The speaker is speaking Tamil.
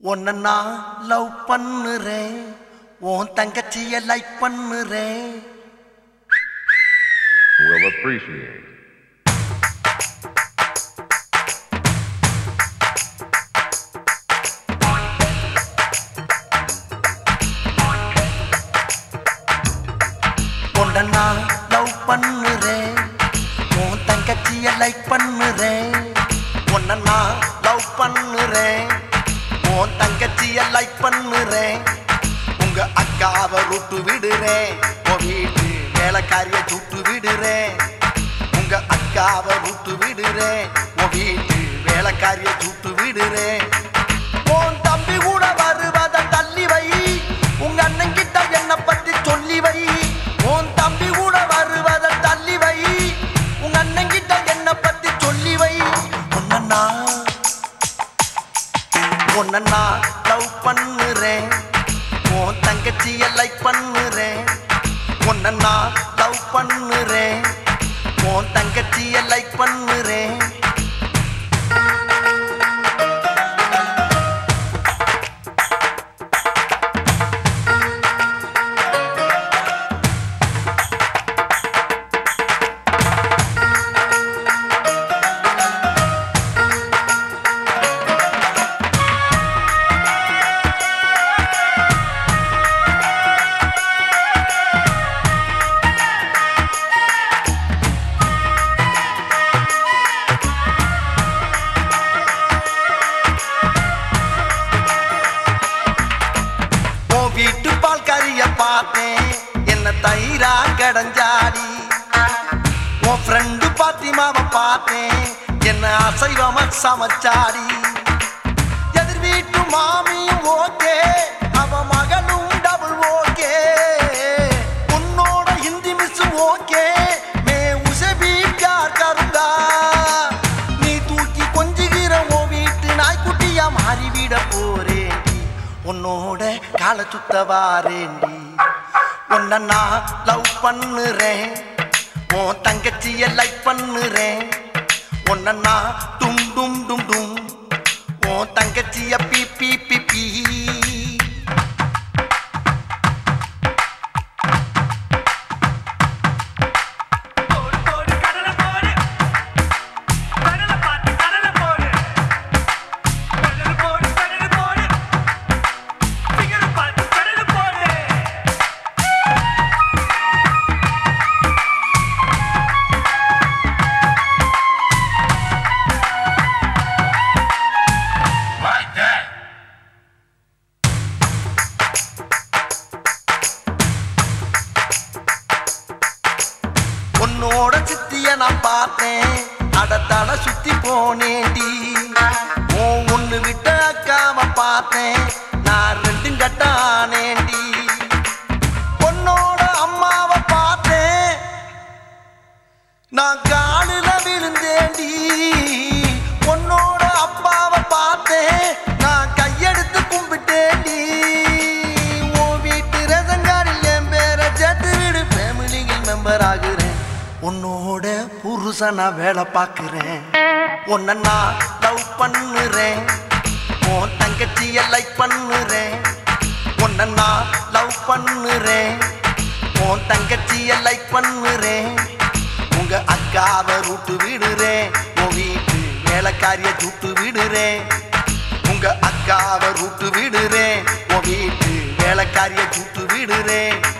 உன்னை நான் லவ் பண்ணுறேன் உன் தங்கச்சிய லைக் பண்ணுறேன் will appreciate. உன்னை நான் லவ் பண்ணுறேன் உன் தங்கச்சிய லைக் பண்ணுறேன் உன்னை நான் லவ் பண்ணுறேன் உன் தங்கச்சிய லைக் பண்ணுறேன் உங்க அக்காவை ரூட்டு விடுறேன் உன் வீட்டு வேலைக்காரிய சுட்டு விடுறேன் உங்க அக்காவை ரூட்டு விடுறேன் உன் வீட்டு வேலைக்காரிய சுட்டு விடுறேன் உன் தம்பி கூட வருவத தள்ளி வை உங்க அண்ணன் கிட்ட என்ன பத்தி சொல்லி வை உன் தம்பி கூட வருவத தள்ளி வை உங்க அண்ணன் கிட்ட என்ன பத்தி சொல்லி வை உன்னை நான் உன்னை நான் லவ் பண்ணுறேன் உன் தங்கச்சிய லைக் பண்ணுறேன் உன்னை நான் லவ் பண்ணுறேன் உன் தங்கச்சிய லைக் பண்ணுறேன் உன் வீட்டு பால் கறிய பார்த்தேன் என்ன தயிரா கடஞ்சாடி உன் ஃப்ரெண்டு பாத்திமாவை பார்த்தேன் என்ன அசைவம சமைச்சாடி எதிர் வீட்டு மாமியும் ஓகே அவ மகனும் டபுள் ஓகே உன்னோட ஹிந்தி மிஸ் ஓகே மே உசே வீட்டார் கருங்கா நீ தூக்கி கொஞ்சுகிற உன் வீட்டு நாய்க்குட்டியா மாறிவிட போறேண்டி உன்னோட காலை சுத்த வாரேண்டி உன்னை நான் லவ் பண்ணுறேன் உன் தங்கச்சிய லைக் பண்ணுறேன் உன்னை நான் டும் டும் டும் டும் உன் தங்கச்சிய பி பி பி பி போடு போடு கடல போடு கடல பாத்து கடல போடு கடல போடு கடல போடு ஃபிங்கர் பாத்து கடல போடு உன்னோட சித்திய நான் பார்த்தேன் அடத்தட சுத்தி போனேண்டி உன் ஒண்ணு விட்ட அக்காம பார்த்தேன் நான் ரெண்டும் கட்டானேண்டி உன்னோட அம்மாவை பார்த்தேன் நான் காலில விழுந்தேண்டி உன்னோட அப்பாவை பார்த்தேன் நான் கையெடுத்து கும்பிட்டேண்டி உன் வீட்டு ரேஷன்கார்டில் என் பேரை சேர்த்து விடு ஃபேமிலியில் மெம்பர் ஆகுறேன் உன்னோட புருஷனா வேலை பார்க்குறேன் உன்னை நான் லவ் பண்ணுறேன் உன் தங்கச்சிய லைக் பண்ணுறேன் உன்னை நான் லவ் பண்ணுறேன் உன் தங்கச்சிய லைக் பண்ணுறேன் உங்க அக்காவை ரூட்டு விடுறேன் உன் வீட்டு வேலைக்காரிய சுட்டு விடுறேன் உங்க அக்காவை ரூட்டு விடுறேன் உன் வீட்டு வேலைக்காரிய சுட்டு விடுறேன்